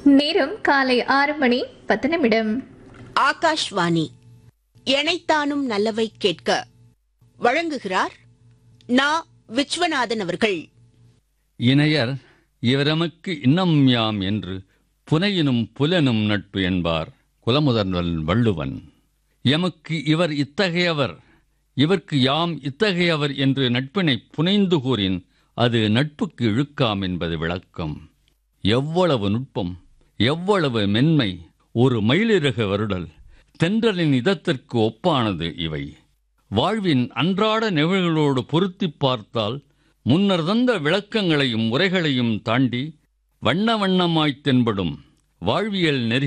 நேரம் காலை ஆறு மணி பத்து நிமிடம் ஆகாஷ்வாணி எனைத்தானும் நல்லவை கேட்க வழங்குகிறார் நா விஸ்வநாதன் அவர்கள் இணையர் இவரமக்கு இன்னம் யாம் என்று புனையினும் புலனும் நட்பு என்பார் குலமுதல்வன் வள்ளுவன் எமக்கு இவர் இத்தகையவர் இவர்க்கு யாம் இத்தகையவர் என்று நட்பினை புனைந்து கூறின் அது நட்புக்கு இழுக்காம் என்பது விளக்கம் எவ்வளவு நுட்பம் எவ்வளவு மென்மை ஒரு மயிலிறகு வருடல் தென்றலின் இதத்திற்கு ஒப்பானது இவை வாழ்வின் அன்றாட நிகழ்வுகளோடு பொருத்திப் பார்த்தால் முன்னர் தந்த விளக்கங்களையும் உரைகளையும் தாண்டி வண்ண வண்ணமாய்த் தென்படும் வாழ்வியல் நெறி